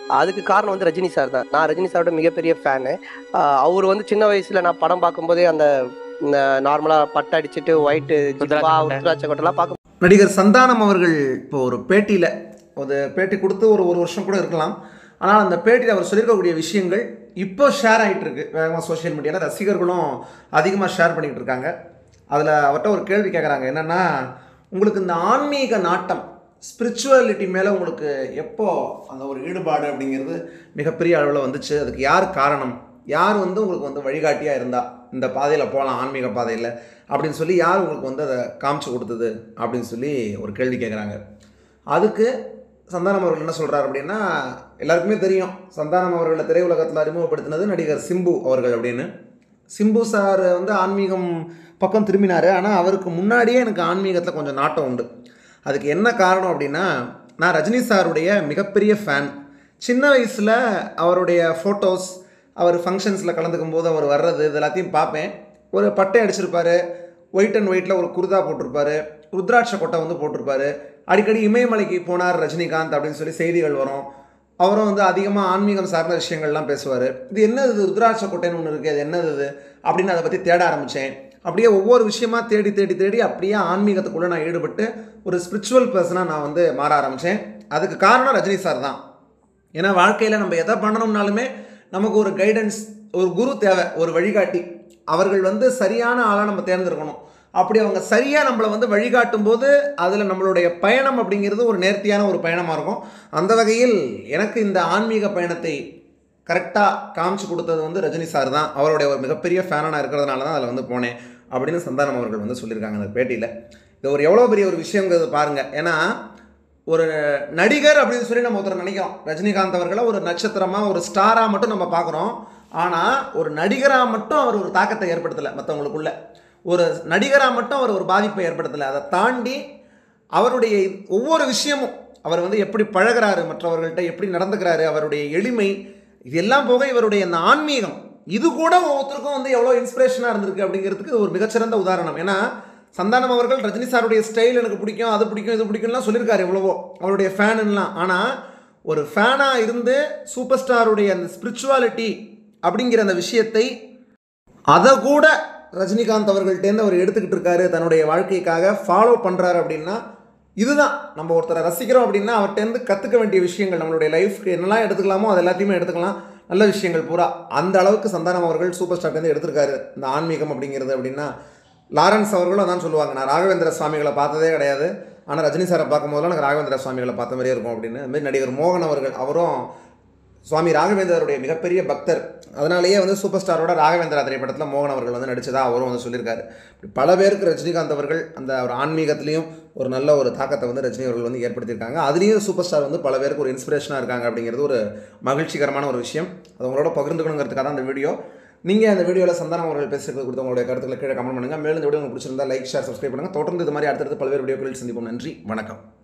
அதுக்கு காரணம் வந்து ரஜினி சார் தான் நான் ரஜினி சாரோட மிகப்பெரிய ஃபேனு அவர் வந்து சின்ன வயசுல நான் படம் பார்க்கும்போதே அந்த நார்மலாக பட்டை அடிச்சுட்டு ஒயிட்டு ஜிப்பா உத்ராட்ச கொட்டெல்லாம் பார்க்கும் நடிகர் சந்தானம் அவர்கள் இப்போ ஒரு பேட்டியில் ஒரு பேட்டி கொடுத்து ஒரு ஒரு வருஷம் கூட இருக்கலாம் ஆனால் அந்த பேட்டியில் அவர் சொல்லியிருக்கக்கூடிய விஷயங்கள் இப்போ ஷேர் ஆகிட்டு இருக்கு வேகமாக சோஷியல் மீடியாவில் ரசிகர்களும் அதிகமாக ஷேர் பண்ணிக்கிட்டு இருக்காங்க அதில் அவர்கிட்ட ஒரு கேள்வி கேட்குறாங்க என்னென்னா உங்களுக்கு இந்த ஆன்மீக நாட்டம் ஸ்பிரிச்சுவாலிட்டி மேலே உங்களுக்கு எப்போ அந்த ஒரு ஈடுபாடு அப்படிங்கிறது மிகப்பெரிய அளவில் வந்துச்சு அதுக்கு யார் காரணம் யார் வந்து உங்களுக்கு வந்து வழிகாட்டியாக இருந்தா இந்த பாதையில் போகலாம் ஆன்மீக பாதையில் அப்படின்னு சொல்லி யார் உங்களுக்கு வந்து அதை காமிச்சு கொடுத்தது அப்படின்னு சொல்லி ஒரு கேள்வி கேட்குறாங்க அதுக்கு சந்தானம் அவர்கள் என்ன சொல்கிறார் அப்படின்னா எல்லாருக்குமே தெரியும் சந்தானம் அவர்களை திரையுலகத்தில் அறிமுகப்படுத்தினது நடிகர் சிம்பு அவர்கள் அப்படின்னு சிம்பு சார் வந்து ஆன்மீகம் பக்கம் திரும்பினார் ஆனால் அவருக்கு முன்னாடியே எனக்கு ஆன்மீகத்தில் கொஞ்சம் நாட்டம் உண்டு அதுக்கு என்ன காரணம் அப்படின்னா நான் ரஜினி சாருடைய மிகப்பெரிய ஃபேன் சின்ன வயசில் அவருடைய ஃபோட்டோஸ் அவர் ஃபங்க்ஷன்ஸில் கலந்துக்கும் போது அவர் வர்றது இது எல்லாத்தையும் பார்ப்பேன் ஒரு பட்டை அடிச்சிருப்பாரு ஒயிட் அண்ட் ஒயிட்டில் ஒரு குருதா போட்டிருப்பாரு ருத்ராட்ச கொட்டை வந்து போட்டிருப்பாரு அடிக்கடி இமயமலைக்கு போனார் ரஜினிகாந்த் அப்படின்னு சொல்லி செய்திகள் வரும் அவரும் வந்து அதிகமாக ஆன்மீகம் சார்ந்த விஷயங்கள்லாம் பேசுவார் இது என்னது இது ருத்ராட்ச கொட்டைன்னு ஒன்று இருக்குது அது என்னது இது அப்படின்னு அதை பற்றி தேட ஆரம்பித்தேன் அப்படியே ஒவ்வொரு விஷயமா தேடி தேடி தேடி அப்படியே ஆன்மீகத்துக்குள்ளே நான் ஈடுபட்டு ஒரு ஸ்பிரிச்சுவல் பர்சனாக நான் வந்து மாற ஆரம்பித்தேன் அதுக்கு காரணம் ரஜினி சார் தான் ஏன்னா வாழ்க்கையில் நம்ம எதை பண்ணணும்னாலுமே நமக்கு ஒரு கைடன்ஸ் ஒரு குரு தேவை ஒரு வழிகாட்டி அவர்கள் வந்து சரியான ஆளாக நம்ம தேர்ந்தெடுக்கணும் அப்படி அவங்க சரியாக நம்மளை வந்து வழிகாட்டும் போது அதில் நம்மளுடைய பயணம் அப்படிங்கிறது ஒரு நேர்த்தியான ஒரு பயணமாக இருக்கும் அந்த வகையில் எனக்கு இந்த ஆன்மீக பயணத்தை கரெக்டாக காமிச்சு கொடுத்தது வந்து ரஜினி சார் தான் அவருடைய ஒரு மிகப்பெரிய ஃபேனாக இருக்கிறதுனால தான் அதில் வந்து போனேன் அப்படின்னு சந்தானம் அவர்கள் வந்து சொல்லியிருக்காங்க அந்த பேட்டியில் இது ஒரு எவ்வளோ பெரிய ஒரு விஷயங்கிறது பாருங்கள் ஏன்னா ஒரு நடிகர் அப்படின்னு சொல்லி நம்ம ஒருத்தர் நினைக்கிறோம் ரஜினிகாந்த் அவர்களை ஒரு நட்சத்திரமாக ஒரு ஸ்டாராக மட்டும் நம்ம பார்க்குறோம் ஆனால் ஒரு நடிகராக மட்டும் அவர் ஒரு தாக்கத்தை ஏற்படுத்தலை மற்றவங்களுக்குள்ள ஒரு நடிகராக மட்டும் அவர் ஒரு பாதிப்பை ஏற்படுத்தலை அதை தாண்டி அவருடைய ஒவ்வொரு விஷயமும் அவர் வந்து எப்படி பழகுறாரு மற்றவர்கள்ட்ட எப்படி நடந்துக்கிறாரு அவருடைய எளிமை இது எல்லாம் போக இவருடைய இந்த ஆன்மீகம் இது கூட ஒவ்வொருத்தருக்கும் வந்து எவ்வளோ இன்ஸ்பிரேஷனாக இருந்திருக்கு அப்படிங்கிறதுக்கு இது ஒரு மிகச்சிறந்த உதாரணம் ஏன்னா சந்தானம் அவர்கள் ரஜினி சாருடைய ஸ்டைல் எனக்கு பிடிக்கும் அது பிடிக்கும் இது பிடிக்கும்லாம் சொல்லியிருக்காரு எவ்வளவோ அவருடைய ஃபேனுலாம் ஆனால் ஒரு ஃபேனாக இருந்து சூப்பர் ஸ்டாருடைய அந்த ஸ்பிரிச்சுவாலிட்டி அப்படிங்கிற அந்த விஷயத்தை அதை கூட ரஜினிகாந்த் அவர்கள்ட்டேருந்து அவர் எடுத்துக்கிட்டு இருக்காரு தன்னுடைய வாழ்க்கைக்காக ஃபாலோ பண்ணுறாரு அப்படின்னா இதுதான் நம்ம ஒருத்தரை ரசிக்கிறோம் அப்படின்னா அவர்கிட்டேருந்து கற்றுக்க வேண்டிய விஷயங்கள் நம்மளுடைய லைஃப்க்கு என்னெல்லாம் எடுத்துக்கலாமோ அது எல்லாத்தையுமே எடுத்துக்கலாம் நல்ல விஷயங்கள் பூரா அந்த அளவுக்கு சந்தானம் அவர்கள் சூப்பர் ஸ்டார்லேருந்து எடுத்திருக்காரு இந்த ஆன்மீகம் அப்படிங்கிறது அப்படின்னா லாரன்ஸ் அவர்களும் அதான் சொல்லுவாங்க நான் ராகவேந்திர சுவாமிகளை பார்த்ததே கிடையாது ஆனால் ரஜினி சாரை பார்க்கும்போதெல்லாம் எனக்கு ராகவேந்திர சுவாமிகளை பார்த்த மாதிரியே இருக்கும் அப்படின்னு அதுமாதிரி நடிகர் மோகன் அவர்கள் அவரும் சுவாமி ராகவேந்தருடைய மிகப்பெரிய பக்தர் அதனாலேயே வந்து சூப்பர் ஸ்டாரோட ராகவேந்திரா திரைப்படத்தில் மோகன் அவர்கள் வந்து நடிச்சதா அவரும் வந்து சொல்லியிருக்காரு இப்படி பல பேருக்கு ரஜினிகாந்த் அவர்கள் அந்த ஒரு ஆன்மீகத்திலையும் ஒரு நல்ல ஒரு தாக்கத்தை வந்து ரஜினி அவர்கள் வந்து ஏற்படுத்தியிருக்காங்க அதுலேயும் சூப்பர் ஸ்டார் வந்து பல பேருக்கு ஒரு இன்ஸ்பிரேஷனாக இருக்காங்க அப்படிங்கிறது ஒரு மகிழ்ச்சிகரமான ஒரு விஷயம் அது உங்களோட பகிர்ந்துக்கணுங்கிறதுக்காக தான் அந்த வீடியோ நீங்கள் அந்த வீடியோவில் சந்தானம் அவர்கள் பேசுறது கொடுத்த உங்களுடைய கருத்துக்களை கீழே கமெண்ட் பண்ணுங்கள் மேலும் இந்த வீடியோ உங்களுக்கு பிடிச்சிருந்தா லைக் ஷேர் சப்ஸ்கிரைப் பண்ணுங்கள் தொடர்ந்து இது மாதிரி அடுத்தடுத்து பல்வேறு வீடியோக்களில் சந்திப்போம் நன்றி வணக்கம்